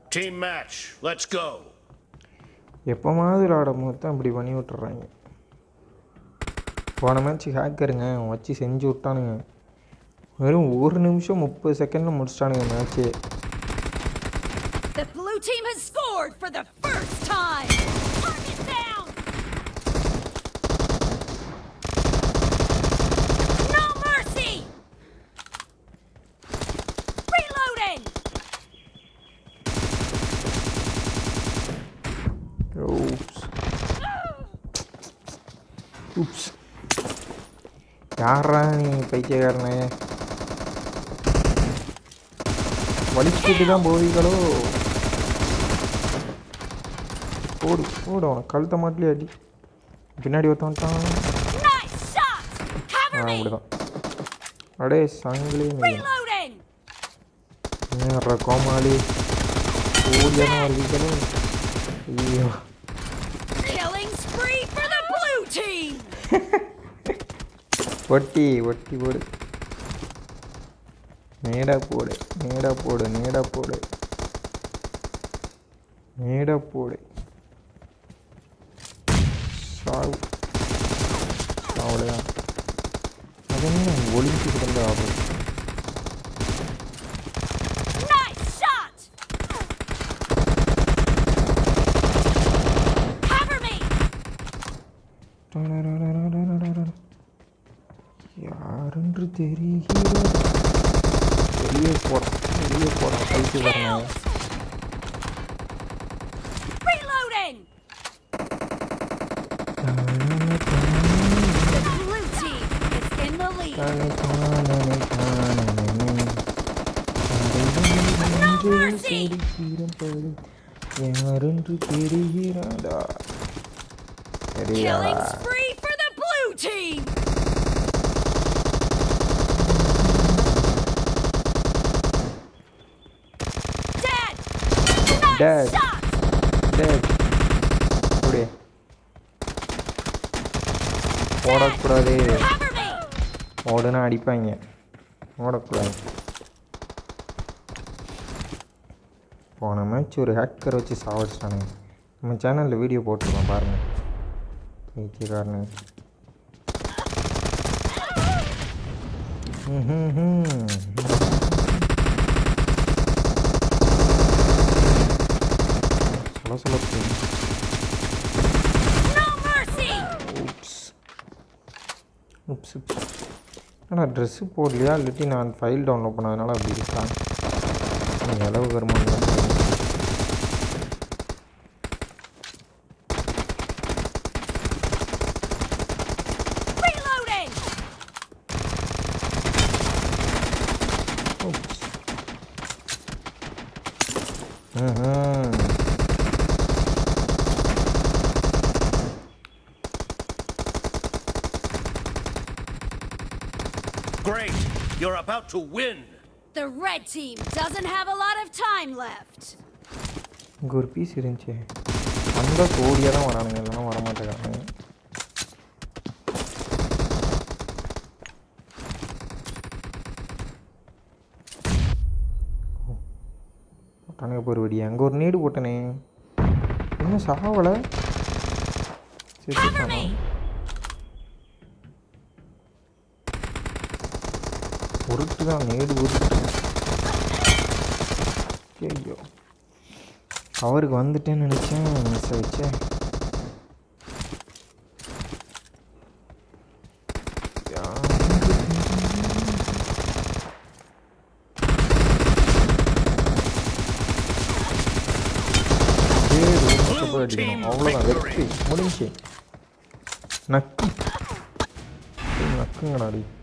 Team match. Let's go. எப்போமாவது விளாடும் போது தான் இப்படி பண்ணி விட்டுறாங்க போன மேட்ச் ஹேக்கருங்க வச்சு செஞ்சு விட்டானுங்க வெறும் ஒரு நிமிஷம் முப்பது செகண்டில் முடிச்சிட்டானுங்க மேட்ச்சே The blue team has scored for the first time. Target down. No mercy. Reloading. Oops oops யாரா நீ பைத்தியக்காரனே வலிச்சுட்டு தான் போவீங்களோ போடு போடு அவனை கழுத்த மாட்டிலே அடி பின்னாடி ஒருத்தன் வந்துட்டான் Nice shot. ஆ Cover me. அப்படிதான் அடே சங்கிலி நீ Reloading. என்ன கோமாளி ஓடியான வருவீங்களோ ஐயோ Killing spree for the blue team. ஒட்டி ஒட்டி போடு நேடா போடு நேடா போடு நேடா போடு நேடா போடு சாவு அவ்வளோதான் அது என்ன ஒளிஞ்சு கிடந்த ஆகும் Nice shot. Cover me. யாரென்று தெரிகிறது வெளியே போகிறான் வெளியே போகிறான் கழிச்சு வரணும் Reloading. The blue team is in the lead. யாரென்று தெரிகிறதா Killing தெரியாதா spree for the blue team. Dead. Nice Dead. shot. டேய் அப்படியே ஓடக்கூடாது Cover me. ஓடுனா அடிப்பாங்க ஓடக்கூடாது போன மேட்ச் ஒரு ஹேக்கர் வச்சு சாவடிச்சிட்டானுங்க நம்ம சேனலில் வீடியோ போட்டிருக்கோம் பாருங்கள் பைத்தியக்காரனு சொல்ல சொல்ல புரியுது. No mercy. உப்ஸ் உப்ஸ் உப்ஸ் ஆனால் ட்ரெஸ்ஸு போடலையா இல்லாட்டி நான் ஃபைல் டவுன்லோட் பண்ணதுனால அப்படி இருக்கா நீங்கள் அளவு வருமானம் Reloading. உப்ஸ் ம்ஹும். Great. You're about to win. The red team doesn't have a lot of time left. இங்கே ஒரு பீஸ் இருந்துச்சு அந்த கோடியாக தான் வரானுங்க இல்லைன்னா வரமாட்டேங்கிறாங்க போட்டானுங்க போர் வெடி அங்கே ஒரு நீடு போட்டனே இன்னும் சாவலை சரி Cover me. உருட்டு தான் நேடு உருட்டு ஐயோ அவருக்கு வந்துட்டேன்னு நினச்சேன் மிஸ் ஆயிடுச்சே அடிக்கணும் அவ்வளோதான் வெற்றி முடிஞ்சு நக்கு நக்குங்கடா அடி